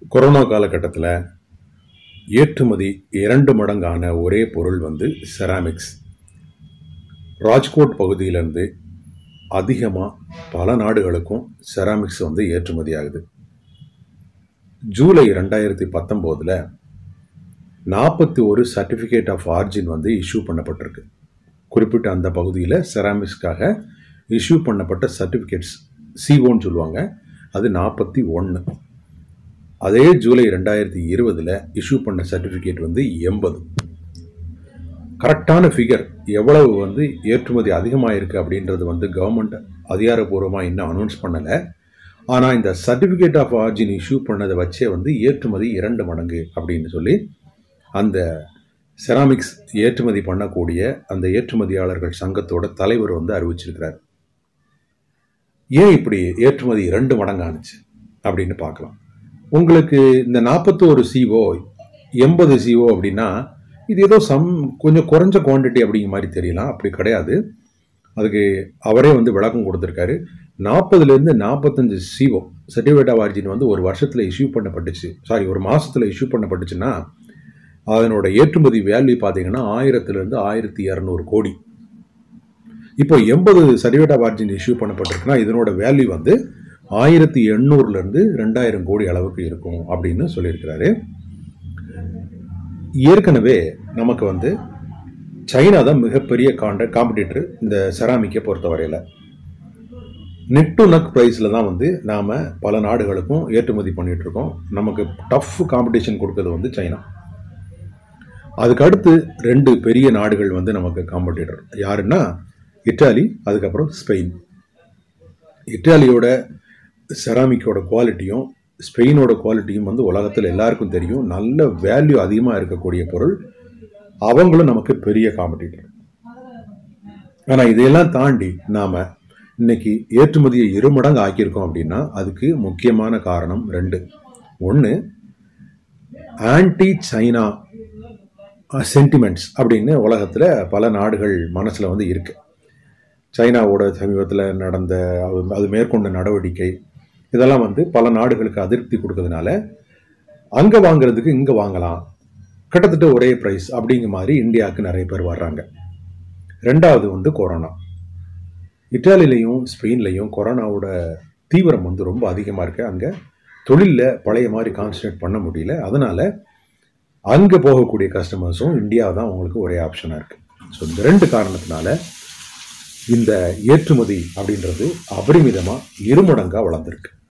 corona காலகட்டத்தில் ஏற்றுமதி இரண்டு மடங்கான ஒரே பொருள் வந்து செராமிக்ஸ் ராஜ்கோட் பகுதியிலேருந்து அதிகமாக பல நாடுகளுக்கும் செராமிக்ஸ் வந்து ஏற்றுமதி ஆகுது ஜூலை ரெண்டாயிரத்தி பத்தொம்போதில் நாற்பத்தி ஒரு சர்டிஃபிகேட் ஆஃப் ஆர்ஜின் வந்து இஷ்யூ பண்ணப்பட்டிருக்கு குறிப்பிட்ட அந்த பகுதியில் செராமிக்ஸ்க்காக இஷ்யூ பண்ணப்பட்ட சர்டிஃபிகேட்ஸ் சிஓன்னு சொல்லுவாங்க அது நாற்பத்தி ஒன்று அதே ஜூலை ரெண்டாயிரத்தி இருபதில் இஷ்யூ பண்ண சர்டிஃபிகேட் வந்து எண்பது கரெக்டான ஃபிகர் எவ்வளவு வந்து ஏற்றுமதி அதிகமாக இருக்குது அப்படின்றது வந்து கவர்மெண்ட் அதிகாரப்பூர்வமாக இன்னும் அனௌன்ஸ் பண்ணலை ஆனால் இந்த சர்டிஃபிகேட் ஆஃப் ஆர்ஜின் இஷ்யூ பண்ணதை வச்சே வந்து ஏற்றுமதி இரண்டு மடங்கு அப்படின்னு சொல்லி அந்த செராமிக்ஸ் ஏற்றுமதி பண்ணக்கூடிய அந்த ஏற்றுமதியாளர்கள் சங்கத்தோட தலைவர் வந்து அறிவிச்சிருக்கிறார் ஏன் இப்படி ஏற்றுமதி ரெண்டு மடங்கானுச்சு அப்படின்னு பார்க்கலாம் உங்களுக்கு இந்த நாற்பத்தோரு சிஓ எண்பது சிஓ அப்படின்னா இது ஏதோ சம் கொஞ்சம் குறைஞ்ச குவான்டிட்டி அப்படிங்கிற மாதிரி தெரியலாம் அப்படி கிடையாது அதுக்கு அவரே வந்து விளக்கம் கொடுத்துருக்காரு நாற்பதுலேருந்து நாற்பத்தஞ்சு சிஓ சர்டிஃபிகேட் ஆஃப் ஆர்ஜின் வந்து ஒரு வருஷத்தில் இஷ்யூ பண்ணப்பட்டுச்சு சாரி ஒரு மாதத்தில் இஷ்யூ பண்ணப்பட்டுச்சுன்னா அதனோட ஏற்றுமதி வேல்யூ பார்த்தீங்கன்னா ஆயிரத்துலேருந்து ஆயிரத்தி இரநூறு கோடி இப்போ எண்பது சர்டிஃபிகேட் ஆஃப் ஆர்ஜின் இஷ்யூ பண்ணப்பட்டிருக்குன்னா இதனோட வேல்யூ வந்து ஆயிரத்தி எண்ணூறுலேருந்து ரெண்டாயிரம் கோடி அளவுக்கு இருக்கும் அப்படின்னு சொல்லியிருக்கிறாரு ஏற்கனவே நமக்கு வந்து சைனா தான் மிகப்பெரிய காண்ட காம்படிட்டர் இந்த செராமிக்கை பொறுத்தவரையில் நெட் டு நக் ப்ரைஸில் தான் வந்து நாம் பல நாடுகளுக்கும் ஏற்றுமதி பண்ணிட்டு இருக்கோம் நமக்கு டஃப் காம்படிஷன் கொடுக்கறது வந்து சைனா அதுக்கு அடுத்து ரெண்டு பெரிய நாடுகள் வந்து நமக்கு காம்படிட்டர் யாருன்னா இட்டாலி அதுக்கப்புறம் ஸ்பெயின் இட்டாலியோட செராமிக்கோட குவாலிட்டியும் ஸ்பெயினோட குவாலிட்டியும் வந்து உலகத்தில் எல்லாருக்கும் தெரியும் நல்ல வேல்யூ அதிகமாக இருக்கக்கூடிய பொருள் அவங்களும் நமக்கு பெரிய காம்படிட்டர் ஆனால் இதையெல்லாம் தாண்டி நாம் இன்னைக்கு ஏற்றுமதியை இருமடங்கு ஆக்கியிருக்கோம் அப்படின்னா அதுக்கு முக்கியமான காரணம் ரெண்டு ஒன்று ஆன்டி சைனா சென்டிமெண்ட்ஸ் அப்படின்னு உலகத்தில் பல நாடுகள் மனசில் வந்து இருக்கு சைனாவோட சமீபத்தில் நடந்த அது- அது மேற்கொண்ட நடவடிக்கை இதெல்லாம் வந்து பல நாடுகளுக்கு அதிருப்தி கொடுக்கறதுனால அங்கே வாங்குறதுக்கு இங்கே வாங்கலாம் கிட்டத்தட்ட ஒரே ப்ரைஸ் அப்படிங்கிற மாதிரி இந்தியாவுக்கு நிறைய பேர் வர்றாங்க ரெண்டாவது வந்து கொரோனா இட்டாலிலையும் ஸ்பெயின்லையும் கொரோனாவோட தீவிரம் வந்து ரொம்ப அதிகமாக இருக்கு அங்கே தொழிலில் பழைய மாதிரி கான்சன்ட்ரேட் பண்ண முடியல அதனால அங்கே போகக்கூடிய கஸ்டமர்ஸும் இந்தியா தான் உங்களுக்கு ஒரே ஆப்ஷனாக இருக்குது ஸோ இந்த ரெண்டு காரணத்தினால இந்த ஏற்றுமதி அப்படின்றது அபரிமிதமாக இருமடங்காக வளர்ந்துருக்கு